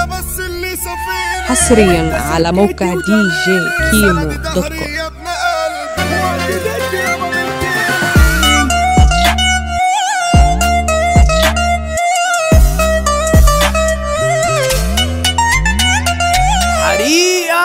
انت بس اللي صفيني حصريا على موقع دي جي كيمو دوت كوم يا ابن قلبي حريقة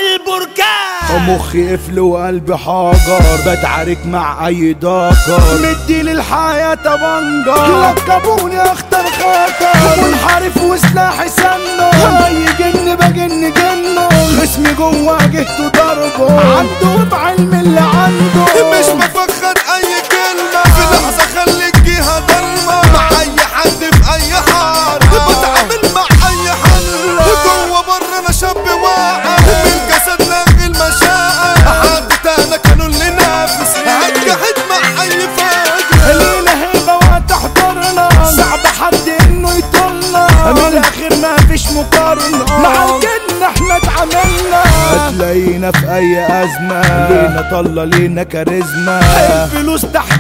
البركان مخي قفل وقلبي حجر بتعارك مع اي دكر مدي للحياة طبنجة لقبوني اختار خطر منحرف وسلاحي سنه اي جن بجن جنه خصمي جوه جهته ضربه عنده بعلم اللي عنده مش بفخد اي كلمة في لحظة خليك جهة ضلمة مع اي حد في اي حارة بتعامل مع اي حل جوه بره انا شاب واقع من جسد لاغي المشاعر حد انا كانوا اللي نافس هتجحد مع اي فاجر لينا هيبة وهتحضرنا صعب حد انه يطلنا من الاخر ما فيش مقارنة مع الجن احنا اتعاملنا هتلاقينا في اي ازمة لينا طلة لينا كاريزما الفلوس تحت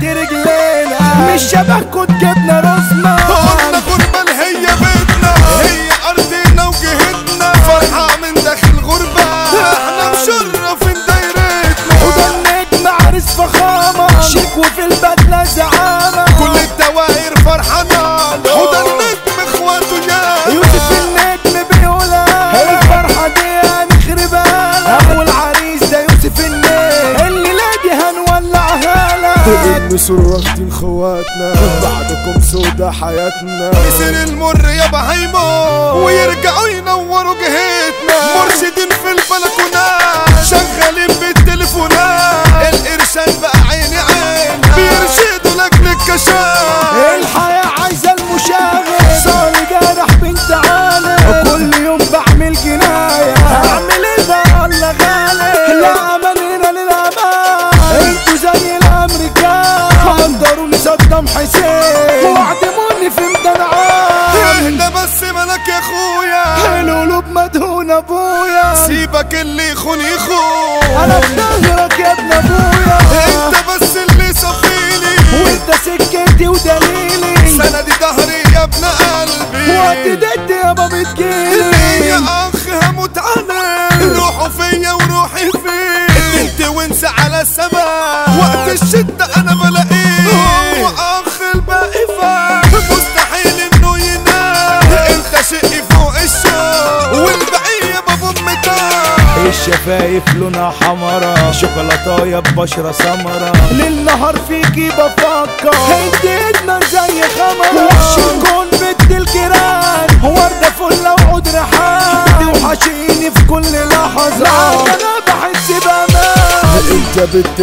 رجلينا مش شبكوا تجيبنا رسمة قلنا غربة هي بيتنا هي ارضنا وجهتنا فرحة من داخل غربة احنا مشرفين دايرتنا وده النجم عرس فخامة شيك وفي البدلة زعامة كل الدوائر فرحانة وده النجم اخواته يا يوسف النجم بيقولها الفرحة دي هنخربها ابو العريس ده يوسف النجم اللي لاقي هنولعها لك النسور واخدين خواتنا بعدكم سودا حياتنا يصير المر يا بهيمو ويرجعوا ينوروا جهتنا مرشدين في البلكونات شغالين بالتليفونات الارشاد بقى عيني عين بيرشدوا لاجل الكشاف الحياة عايزة المشاغل صار جارح بنت عالم كل يوم بعمل جناية هعمل ايه ده الله غالي لا امان هنا للامان انتوا زي الامريكان قدروني صدام حسين وعدموني في ميدان عام اهدى بس ملك يا اخويا القلوب مدهون ابويا سيبك اللي يخون يخون انا في ظهرك يا ابن ابويا انت بس اللي صفيني وانت سكتي ودليلي سندي ظهري يا ابن قلبي وقت ضد يابا بتجيلي يا اخ هموت عليك روحوا فيا وروحي فيك انت وانسى على السماء وقت الشدة انا بلاقيه هو اخ الباقي فاك مستحيل انه ينام انت شقي فوق الشوق والبقية بابو امتك الشفايف لونها حمرا شوكولاتاية ببشرة سمرا ليل نهار فيكي بفكر انت ادمن زي خمرة وحش الكون بنت الجيران وردة فل وعود ريحان توحشيني في كل لحظة انا بحس بامان انت بنت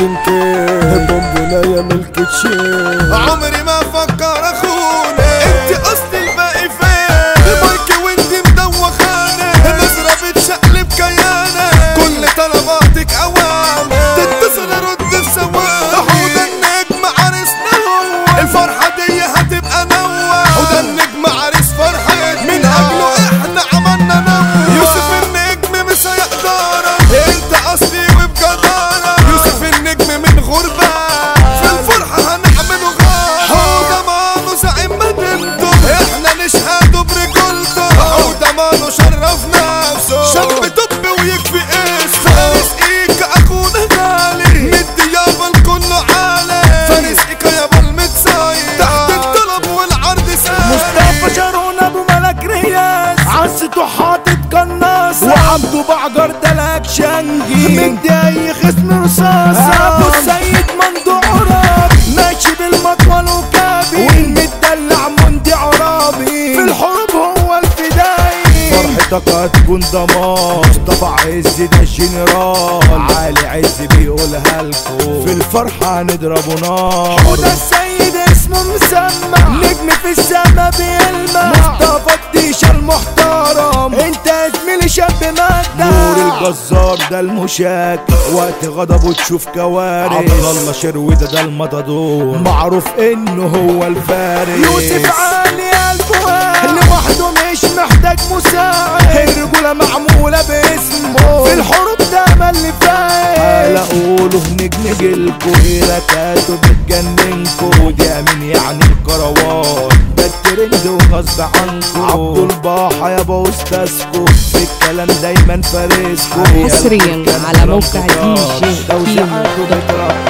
مولتنكين بونبوناية ملك تشين عمري ما افكر اخونك انت اصل الباقي فين مايكي وانت مدوخانه نظرة بتشقلب كيانه كل طلباتك اوامر تتصل ارد في ثواني وده النجم عرسنا هو الفرحة دي هتبقى نوة وده النجم عرس فرحة من اجله احنا عملنا نوة يوسف النجم مش هيقدرك انت اصلي وبجدارة يوسف النجم من غربة في الفرحة هنعمله غار هو ضمانه زعيم مدينته احنا نشهده برجولته هو ضمانه شرف نفسه شاب طب ويكفي اسمه فارس ايكا اخونا غالي مدي يابا الكل عالي فارس ايكا يابا المتصايد تحت الطلب والعرض سهل مصطفى شارون ابو ملك رياس عزته حاطط قناص وعبده بعجر دلك شنجي مدي اي خصم رصاص ابو السيد ممدوح عراب ماشي بالمطول وكابي والمدلع مندي عرابي في الحروب هو الفدائي فرحتك هتكون دمار مصطفى عز ده الجنرال علي عز بيقولها لكم في الفرحة هنضربه نار وده السيد اسمه مسمى نجم في السما بيلمع مصطفى الديشة المحترم انت يا زميلي شاب مجدع نور الجزار ده المشاك وقت غضبه تشوف كوارث عبد الله شروده ده المطادور معروف انه هو الفارس يوسف علي الفؤاد لوحده مش محتاج مساعد الرجولة معمولة باسمه في الحروب ده اللي فايز اقوله نجم جيلكو هيركاته بتجننكو ودي امين يعني الكروان ده الترند بجد وغصب عنكو عبد الباحة يابا استاذكو في الكلام دايما فارسكو حصرياً على موقع دي جي كيمو دوت كوم.